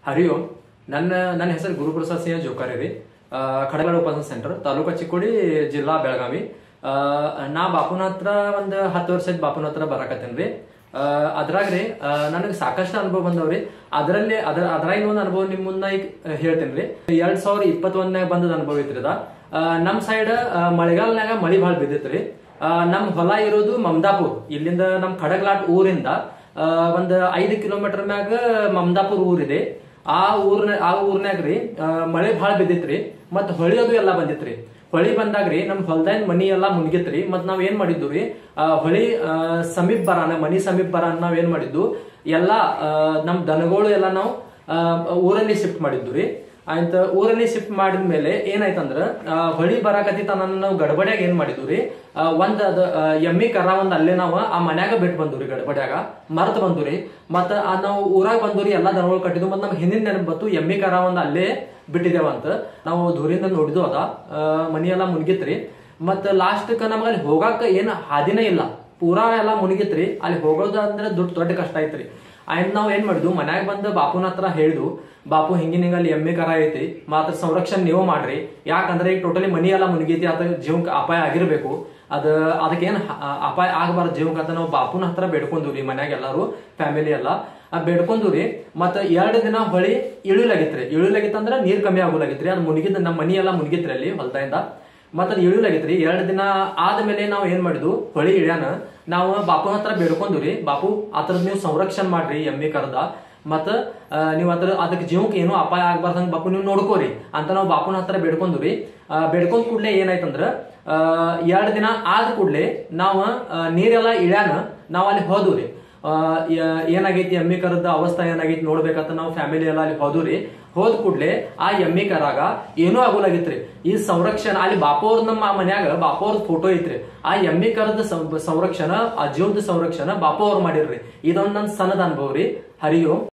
ಹರಿ ಓಂ ನನ್ನ ನನ್ನ ಹೆಸರು ಗುರುಪ್ರಸಾದ್ ಸಿಂಹ ಜೋಕಾರಿ ರೀ ಖಡಗಡ ಉಪಹಾರ ಸೆಂಟರ್ ತಾಲೂಕಾ ಚಿಕ್ಕೋಡಿ ಜಿಲ್ಲಾ ಬೆಳಗಾವಿ ಆ, ನಾ ಬಾಪುನ ಹತ್ರ ಒಂದು ಹತ್ತು ವರ್ಷದ ಬಾಪುನ ಹತ್ರ ಬರಾಕತ್ತೇನ್ರಿ ರೀ ಅದ್ರಾಗ ರೀ ನನಗೆ ಸಾಕಷ್ಟು ಅನುಭವ ಬಂದವ್ರಿ ಅದರಲ್ಲಿ ಅದ್ರ ಅದ್ರಾಗ ಒಂದು ಅನುಭವ ನಿಮ್ಮ ಮುಂದೆ ಈಗ ಹೇಳ್ತೇನೆ ರೀ ಎರಡ್ ಸಾವಿರದ ಇಪ್ಪತ್ತೊಂದನಾಗ ಬಂದದ ಅನುಭವ ಐತ್ರಿ ಅದ ಆ, ನಮ್ ಸೈಡ್ ಮಳೆಗಾಲನಾಗ ಮಳಿ ಭಾಳ ಬಿದ್ದೈತ್ರಿ ಆ, ನಮ್ ಹೊಲ ಇರೋದು ಮಮದಾಪುರ್ ಇಲ್ಲಿಂದ ನಮ್ ಖಡಗ್ಲಾಟ್ ಊರಿಂದ ಆ, ಒಂದ್ ಐದು ಕಿಲೋಮೀಟರ್ ಮ್ಯಾಗ ಮಮದಾಪುರ್ ಊರಿದೆ ಆ ಊರ್ನ ಆ ಊರ್ನ್ಯಾಗ ರೀ ಆ, ಮಳೆ ಭಾಳ ಬಿದ್ದಿತ್ರಿ ಮತ್ ಹೊಳಿ ಅದು ಎಲ್ಲಾ ಬಂದಿತ್ರಿ ಹೊಳಿ ಬಂದಾಗ್ರಿ ನಮ್ ಹೊಲ್ದಾಗಿನ ಮನಿ ಎಲ್ಲಾ ಮುನ್ಗಿತ್ರಿ ಮತ್ ನಾವ್ ಏನ್ ಮಾಡಿದ್ವು ರೀ ಆ, ಹೊಳಿ ಆ, ಸಮೀಪ ಬರಾನ ಮನಿ ಸಮೀಪ ಬರಾನ ನಾವ್ ಏನ್ ಮಾಡಿದ್ವು ಎಲ್ಲಾ ಆ, ನಮ್ ದನಗಳು ಎಲ್ಲಾ ನಾವು ಆ, ಊರಲ್ಲಿ ಶಿಫ್ಟ್ ಮಾಡಿದ್ವು ರೀ ಆಯ್ತ ಊರಲ್ಲಿ ಶಿಫ್ಟ್ ಮಾಡಿದ್ಮೇಲೆ ಏನಾಯ್ತಂದ್ರ ಆ, ಹೊಳಿ ಬರಾಕತ್ತಿತ್ತ ನಾವು ಗಡಬಡ್ಯಾಗ ಏನ್ ಮಾಡಿದ್ವಿ ರೀ ಆ, ಒಂದ್ ಅದ ಆ, ಎಮ್ಮಿ ಕರ ಒಂದ್ ಅಲ್ಲೇ ನಾವು ಆ ಮನ್ಯಾಗ ಬಿಟ್ಟು ಬಂದ್ವಿ ಗಡಬಡ್ಯಾಗ ಮರ್ತ್ ಬಂದ್ವಿ ರೀ ಮತ್ತ ಆ ನಾವು ಊರಾಗ ಬಂದ್ವಿ ಎಲ್ಲಾ ದನಗಳು ಕಟ್ಟಿದ್ವು ಮತ್ ನಮ್ ಹಿಂದಿನ ನೆನಪು ಬತ್ತು ಎಮ್ಮಿ ಕರ ಒಂದ್ ಅಲ್ಲೇ ಬಿಟ್ಟಿದೇವಂತ ನಾವು ದೂರಿಂದ ನೋಡಿದ್ವು ಅದ ಆ, ಮನಿ ಎಲ್ಲಾ ಮುನ್ಗಿತ್ರಿ ಮತ್ತ ಲಾಸ್ಟ್ ನಮ್ಗ ಅಲ್ಲಿ ಹೋಗಾಕ ಏನ್ ಹಾದಿನೇ ಇಲ್ಲ ಪೂರಾ ಎಲ್ಲಾ ಮುನ್ಗಿತ್ರಿ ಅಲ್ಲಿ ಹೋಗೋದು ಅಂದ್ರೆ ದುಡ್ಡು ದೊಡ್ಡ ಕಷ್ಟ ಐತ್ರಿ ಆಯ್ತು ನಾವ್ ಏನ್ ಮಾಡಿದ್ವು ಮನ್ಯಾಗ ಬಂದ ಬಾಪುನ ಹತ್ರ ಹೇಳಿದ್ವು ಬಾಪು ಹಿಂಗಿನ ಹಿಂಗ ಅಲ್ಲಿ ಎಮ್ಮೆ ಕರ ಐತಿ ಮಾತ್ರ ಸಂರಕ್ಷಣೆ ನೀವು ಮಾಡ್ರಿ ಯಾಕಂದ್ರೆ ಈಗ ಟೋಟಲಿ ಮನಿ ಎಲ್ಲ ಮುನ್ಗೈತಿ ಅದ ಜೀವಕ್ಕೆ ಅಪಾಯ ಆಗಿರ್ಬೇಕು ಅದ ಅದಕ್ಕೇನ್ ಹ- ಅಪಾಯ ಆಗಬಾರ್ದು ಜೀವಕ್ಕೆ ಅಂತ ನಾವು ಬಾಪುನ ಹತ್ರ ಬೇಡ್ಕೊಂಡ್ವಿ ರೀ ಮನ್ಯಾಗ ಎಲ್ಲಾರು ಫ್ಯಾಮಿಲಿ ಎಲ್ಲ ಆ ಬೇಡ್ಕೊಂಡ್ವಿ ರೀ ಮತ್ತ ಎರಡ್ ದಿನ ಹೊಳಿ ಇಳಿಲಾಗಿತ್ರಿ ಇಳಿಲಾಗಿತ್ತಂದ್ರ ನೀರ್ ಕಮ್ಮಿ ಆಗೋಲಾಗಿತ್ರಿ ಅದು ಮುನ್ಗಿದ್ ನಮ್ಮ ಮನಿ ಎಲ್ಲ ಮುನ್ಗಿತ್ರಿ ಅಲ್ಲಿ ಹೊಲ್ದಾಯಿಂದ ಮತ್ತ ಅದು ಇಳಿಲಾಗಿತ್ರಿ ಎರಡ್ ದಿನ ಆದ್ಮೇಲೆ ನಾವ್ ಏನ್ ಮಾಡಿದ್ವು ಹೊಳಿ ಇಳ್ಯಾನ ನಾವು ಬಾಪು ಹತ್ರ ಬೇಡ್ಕೊಂಡ್ವಿ ಬಾಪು ಅದ್ರದ್ ನೀವು ಸಂರಕ್ಷಣೆ ಮಾಡ್ರಿ ಎಮ್ಮಿ ಕರ್ದ ಮತ್ತ ಆ, ನೀವ್ ಅದ್ರ ಅದಕ್ಕೆ ಜೀವಕ್ಕೆ ಏನೂ ಅಪಾಯ ಆಗ್ಬಾರ್ದಂಗ ಬಾಪು ನೀವು ನೋಡ್ಕೋರಿ ಅಂತ ನಾವು ಬಾಪುನ ಹತ್ರ ಬೇಡ್ಕೊಂಡ್ವಿ ಬೇಡ್ಕೊಂಡ್ ಕೂಡ್ಲೆ ಏನಾಯ್ತಂದ್ರ ಆ, ಎರಡ್ ದಿನ ಆದ ಕೂಡ್ಲೆ ನಾವು ಆ, ನೀರೆಲ್ಲ ಇಳ್ಯಾನ ನಾವ್ ಅಲ್ಲಿ ಹೋದ್ವಿ ಆ, ಯ- ಏನಾಗೈತಿ ಎಮ್ಮಿ ಕರದ ಅವಸ್ಥೆ ಏನಾಗೈತಿ ನೋಡ್ಬೇಕಂತ ನಾವು ಫ್ಯಾಮಿಲಿ ಎಲ್ಲ ಅಲ್ಲಿ ಹೋದ್ರಿ ಹೋದ್ ಕೂಡ್ಲೆ ಆ ಎಮ್ಮಿ ಕರಾಗ ಏನೂ ಆಗೋಲಾಗಿತ್ರಿ ಈ ಸಂರಕ್ಷಣೆ ಅಲ್ಲಿ ಬಾಪೋರ್ ನಮ್ಮ ಮನ್ಯಾಗ ಬಾಪೋರ್ ಫೋಟೋ ಐತ್ರಿ ಆ ಎಮ್ಮಿ ಕರದ ಸಂರಕ್ಷಣೆ ಆ ಜೀವದ ಸಂರಕ್ಷಣೆ ಬಾಪು ಅವ್ರು ಮಾಡಿರ್ರಿ ಇದೊಂದ್ ನನ್ ಸಣ್ಣದ ಅನುಭವ ರೀ ಹರಿ ಓಂ